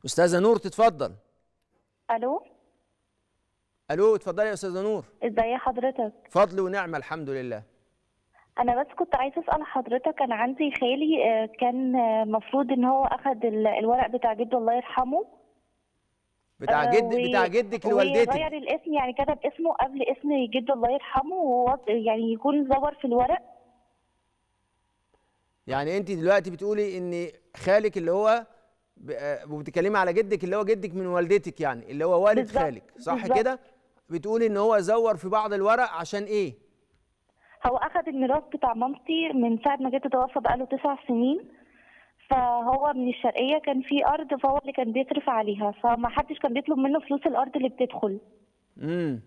استاذه نور تتفضل الو الو اتفضلي يا استاذه نور ازاي حضرتك فضل ونعمه الحمد لله انا بس كنت عايزه اسال حضرتك انا عندي خالي آه، كان المفروض ان هو اخد ال- الورق بتاع جده الله يرحمه بتاع آه، جد و- بتاع جدك لوالدتك وغير الاسم يعني كتب اسمه قبل اسم جده الله يرحمه ووض- يعني يكون زور في الورق يعني انت دلوقتي بتقولي ان خالك اللي هو ب- آه، وبتتكلمي على جدك اللي هو جدك من والدتك يعني اللي هو والد بالظبط، خالك صح بالظبط. كده بتقولي ان هو زور في بعض الورق عشان ايه هو اخد الميراث بتاع مامتي من ساعه ما جده توفى بقاله تسع سنين فهو من الشرقيه كان في ارض فهو اللي كان بيصرف عليها فما حدش كان بيطلب منه فلوس الارض اللي بتدخل امم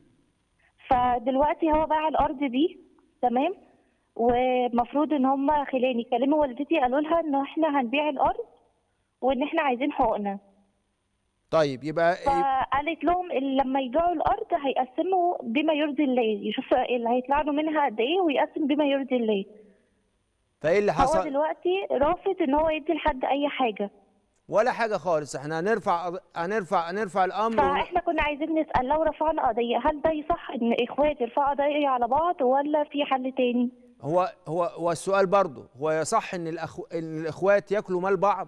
فدلوقتي هو باع الارض دي تمام ومفروض ان هم خلاني كلموا والدتي قالوا لها ان احنا هنبيع الارض وان احنا عايزين حقوقنا طيب يبقى فقالت لهم إن لما يبيعوا الارض هيقسموا بما يرضي الله يشوف اللي هيطلع له منها قد ايه ويقسم بما يرضي الله فايه اللي هو حصل دلوقتي رافض ان هو يدي لحد اي حاجه ولا حاجه خالص احنا هنرفع هنرفع هنرفع الامر ون- فاحنا كنا عايزين نسال لو رفعنا قضيه هل ده يصح ان اخوات يرفعوا قضيه على بعض ولا في حل تاني هو هو هو السؤال برضه هو يصح ان الأخو... ان الاخوات ياكلوا مال بعض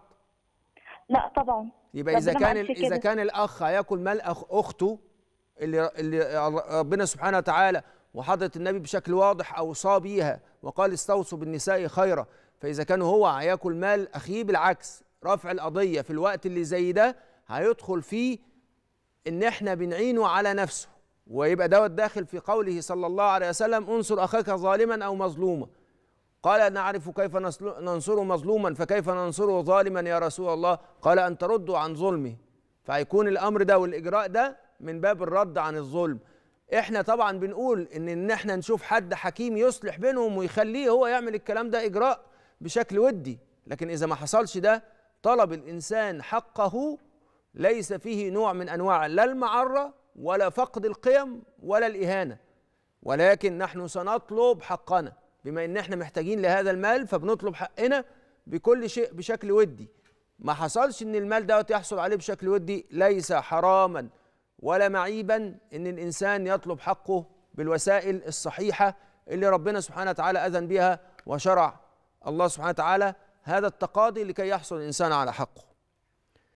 لا طبعا يبقى اذا ربنا ما كان قالش اذا كده. كان الاخ هياكل مال أخ اخته اللي اللي ربنا سبحانه وتعالى وحضره النبي بشكل واضح اوصى بيها وقال استوصوا بالنساء خيرا فاذا كان هو هياكل مال اخيه بالعكس رفع القضيه في الوقت اللي زي ده هيدخل فيه ان احنا بنعينه على نفسه ويبقى دوت داخل في قوله صلى الله عليه وسلم انصر اخاك ظالما او مظلوما قال نعرف كيف نصل- ننصره مظلوما فكيف ننصره ظالما يا رسول الله قال ان تردوا عن ظلمه فهيكون الامر ده والاجراء ده من باب الرد عن الظلم احنا طبعا بنقول ان ان احنا نشوف حد حكيم يصلح بينهم ويخليه هو يعمل الكلام ده اجراء بشكل ودي لكن اذا ما حصلش ده طلب الانسان حقه ليس فيه نوع من انواع لا المعره ولا فقد القيم ولا الاهانه ولكن نحن سنطلب حقنا بما ان احنا محتاجين لهذا المال فبنطلب حقنا بكل شيء بشكل ودي ما حصلش ان المال دوت يحصل عليه بشكل ودي ليس حراما ولا معيبا ان الانسان يطلب حقه بالوسائل الصحيحه اللي ربنا سبحانه وتعالى اذن بها وشرع الله سبحانه وتعالى هذا التقاضي لكي يحصل الانسان على حقه